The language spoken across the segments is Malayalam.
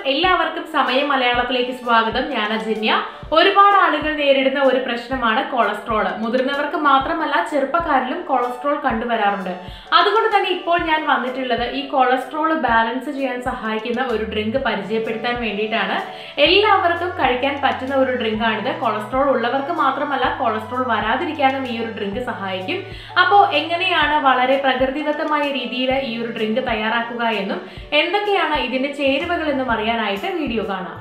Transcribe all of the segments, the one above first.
എല്ലാവർക്കും സമയം മലയാളത്തിലേക്ക് സ്വാഗതം ഞാൻ അജന്യ ഒരുപാട് ആളുകൾ നേരിടുന്ന ഒരു പ്രശ്നമാണ് കൊളസ്ട്രോൾ മുതിർന്നവർക്ക് മാത്രമല്ല ചെറുപ്പക്കാരിലും കൊളസ്ട്രോൾ കണ്ടുവരാറുണ്ട് അതുകൊണ്ട് തന്നെ ഇപ്പോൾ ഞാൻ വന്നിട്ടുള്ളത് ഈ കൊളസ്ട്രോൾ ബാലൻസ് ചെയ്യാൻ സഹായിക്കുന്ന ഒരു ഡ്രിങ്ക് പരിചയപ്പെടുത്താൻ വേണ്ടിയിട്ടാണ് എല്ലാവർക്കും കഴിക്കാൻ പറ്റുന്ന ഒരു ഡ്രിങ്കാണിത് കൊളസ്ട്രോൾ ഉള്ളവർക്ക് മാത്രമല്ല കൊളസ്ട്രോൾ വരാതിരിക്കാനും ഈ ഒരു ഡ്രിങ്ക് സഹായിക്കും അപ്പോൾ എങ്ങനെയാണ് വളരെ പ്രകൃതിദത്തമായ രീതിയിൽ ഈ ഒരു ഡ്രിങ്ക് തയ്യാറാക്കുക എന്നും എന്തൊക്കെയാണ് ഇതിന്റെ ചേരുവകൾ എന്നും അറിയാനായിട്ട് വീഡിയോ കാണാം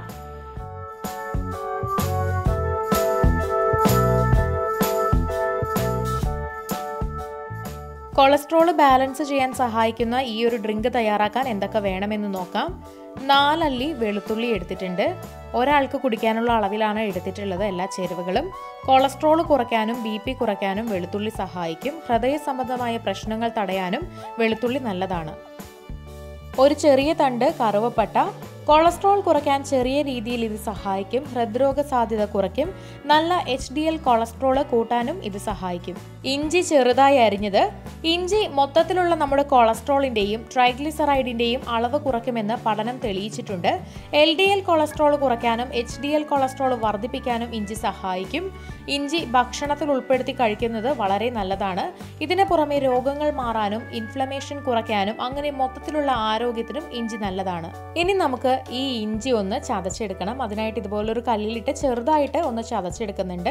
കൊളസ്ട്രോൾ ബാലൻസ് ചെയ്യാൻ സഹായിക്കുന്ന ഈ ഒരു ഡ്രിങ്ക് തയ്യാറാക്കാൻ എന്തൊക്കെ വേണമെന്ന് നോക്കാം നാലല്ലി വെളുത്തുള്ളി എടുത്തിട്ടുണ്ട് ഒരാൾക്ക് കുടിക്കാനുള്ള അളവിലാണ് എടുത്തിട്ടുള്ളത് എല്ലാ ചേരുവകളും കൊളസ്ട്രോൾ കുറയ്ക്കാനും ബി പി കുറയ്ക്കാനും വെളുത്തുള്ളി സഹായിക്കും ഹൃദയ സംബന്ധമായ പ്രശ്നങ്ങൾ തടയാനും വെളുത്തുള്ളി നല്ലതാണ് ഒരു ചെറിയ തണ്ട് കറുവപ്പട്ട കൊളസ്ട്രോൾ കുറയ്ക്കാൻ ചെറിയ രീതിയിൽ ഇത് സഹായിക്കും ഹൃദ്രോഗ സാധ്യത കുറയ്ക്കും നല്ല എച്ച് ഡി എൽ കൊളസ്ട്രോൾ കൂട്ടാനും ഇത് സഹായിക്കും ഇഞ്ചി ചെറുതായി അരിഞ്ഞത് ഇഞ്ചി മൊത്തത്തിലുള്ള നമ്മുടെ കൊളസ്ട്രോളിന്റെയും ട്രൈഗ്ലിസറൈഡിന്റെയും അളവ് കുറയ്ക്കുമെന്ന് പഠനം തെളിയിച്ചിട്ടുണ്ട് എൽ ഡി എൽ കൊളസ്ട്രോൾ കുറയ്ക്കാനും എച്ച് ഡി എൽ കൊളസ്ട്രോൾ വർദ്ധിപ്പിക്കാനും ഇഞ്ചി സഹായിക്കും ഇഞ്ചി ഭക്ഷണത്തിൽ ഉൾപ്പെടുത്തി കഴിക്കുന്നത് വളരെ നല്ലതാണ് ഇതിന് പുറമെ രോഗങ്ങൾ മാറാനും ഇൻഫ്ലമേഷൻ കുറയ്ക്കാനും അങ്ങനെ മൊത്തത്തിലുള്ള ആരോഗ്യത്തിനും ഇഞ്ചി നല്ലതാണ് ഇനി നമുക്ക് ഈ ഇഞ്ചി ഒന്ന് ചതച്ചെടുക്കണം അതിനായിട്ട് ഇതുപോലൊരു കല്ലിലിട്ട് ചെറുതായിട്ട് ഒന്ന് ചതച്ചെടുക്കുന്നുണ്ട്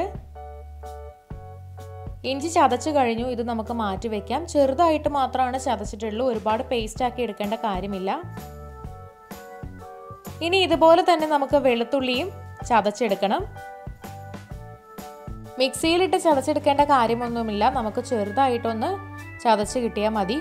ഇഞ്ചി ചതച്ച് കഴിഞ്ഞു ഇത് നമുക്ക് മാറ്റി വെക്കാം ചെറുതായിട്ട് മാത്രമാണ് ചതച്ചിട്ടുള്ളൂ ഒരുപാട് പേസ്റ്റ് ആക്കി എടുക്കേണ്ട കാര്യമില്ല ഇനി ഇതുപോലെ തന്നെ നമുക്ക് വെളുത്തുള്ളിയും ചതച്ചെടുക്കണം മിക്സിയിലിട്ട് ചതച്ചെടുക്കേണ്ട കാര്യമൊന്നുമില്ല നമുക്ക് ചെറുതായിട്ടൊന്ന് ചതച്ച് കിട്ടിയാൽ മതി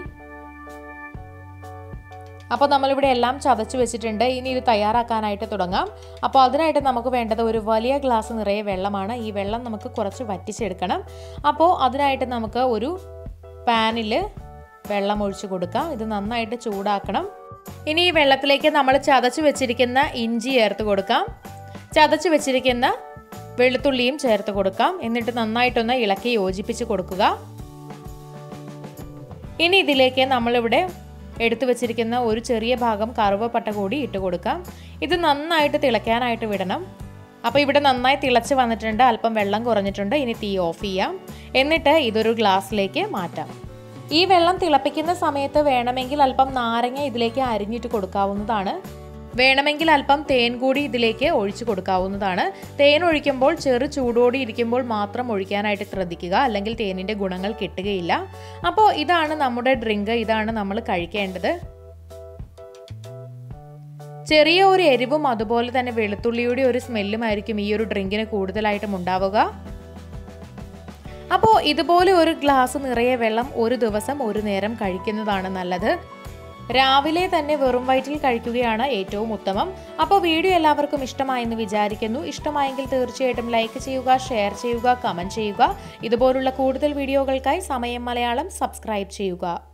അപ്പോൾ നമ്മളിവിടെ എല്ലാം ചതച്ച് വെച്ചിട്ടുണ്ട് ഇനി ഇത് തയ്യാറാക്കാനായിട്ട് തുടങ്ങാം അപ്പോൾ അതിനായിട്ട് നമുക്ക് വേണ്ടത് ഒരു വലിയ ഗ്ലാസ് നിറയെ വെള്ളമാണ് ഈ വെള്ളം നമുക്ക് കുറച്ച് വറ്റിച്ചെടുക്കണം അപ്പോൾ അതിനായിട്ട് നമുക്ക് ഒരു പാനിൽ വെള്ളം ഒഴിച്ച് കൊടുക്കാം ഇത് നന്നായിട്ട് ചൂടാക്കണം ഇനി ഈ വെള്ളത്തിലേക്ക് നമ്മൾ ചതച്ച് വെച്ചിരിക്കുന്ന ഇഞ്ചി ചേർത്ത് കൊടുക്കാം ചതച്ച് വെച്ചിരിക്കുന്ന വെളുത്തുള്ളിയും ചേർത്ത് കൊടുക്കാം എന്നിട്ട് നന്നായിട്ടൊന്ന് ഇളക്കി യോജിപ്പിച്ച് കൊടുക്കുക ഇനി ഇതിലേക്ക് നമ്മളിവിടെ എടുത്തു വെച്ചിരിക്കുന്ന ഒരു ചെറിയ ഭാഗം കറുവപ്പട്ട കൂടി ഇട്ട് കൊടുക്കാം ഇത് നന്നായിട്ട് തിളയ്ക്കാനായിട്ട് വിടണം അപ്പോൾ ഇവിടെ നന്നായി തിളച്ച് വന്നിട്ടുണ്ട് അല്പം വെള്ളം കുറഞ്ഞിട്ടുണ്ട് ഇനി തീ ഓഫ് ചെയ്യാം എന്നിട്ട് ഇതൊരു ഗ്ലാസ്സിലേക്ക് മാറ്റാം ഈ വെള്ളം തിളപ്പിക്കുന്ന സമയത്ത് വേണമെങ്കിൽ അല്പം നാരങ്ങ ഇതിലേക്ക് അരിഞ്ഞിട്ട് കൊടുക്കാവുന്നതാണ് വേണമെങ്കിൽ അല്പം തേൻ കൂടി ഇതിലേക്ക് ഒഴിച്ചു കൊടുക്കാവുന്നതാണ് തേൻ ഒഴിക്കുമ്പോൾ ചെറു ചൂടോടി ഇരിക്കുമ്പോൾ മാത്രം ഒഴിക്കാനായിട്ട് ശ്രദ്ധിക്കുക അല്ലെങ്കിൽ തേനിൻ്റെ ഗുണങ്ങൾ കിട്ടുകയില്ല അപ്പോൾ ഇതാണ് നമ്മുടെ ഡ്രിങ്ക് ഇതാണ് നമ്മൾ കഴിക്കേണ്ടത് ചെറിയ ഒരു എരിവും അതുപോലെ തന്നെ വെളുത്തുള്ളിയുടെ ഒരു സ്മെല്ലുമായിരിക്കും ഈ ഒരു ഡ്രിങ്കിന് കൂടുതലായിട്ടും ഉണ്ടാവുക അപ്പോൾ ഇതുപോലെ ഒരു ഗ്ലാസ് നിറയെ വെള്ളം ഒരു ദിവസം ഒരു നേരം കഴിക്കുന്നതാണ് നല്ലത് രാവിലെ തന്നെ വെറും വയറ്റിൽ കഴിക്കുകയാണ് ഏറ്റവും ഉത്തമം അപ്പോൾ വീഡിയോ എല്ലാവർക്കും ഇഷ്ടമായെന്ന് വിചാരിക്കുന്നു ഇഷ്ടമായെങ്കിൽ തീർച്ചയായിട്ടും ലൈക്ക് ചെയ്യുക ഷെയർ ചെയ്യുക കമൻറ്റ് ചെയ്യുക ഇതുപോലുള്ള കൂടുതൽ വീഡിയോകൾക്കായി സമയം മലയാളം സബ്സ്ക്രൈബ് ചെയ്യുക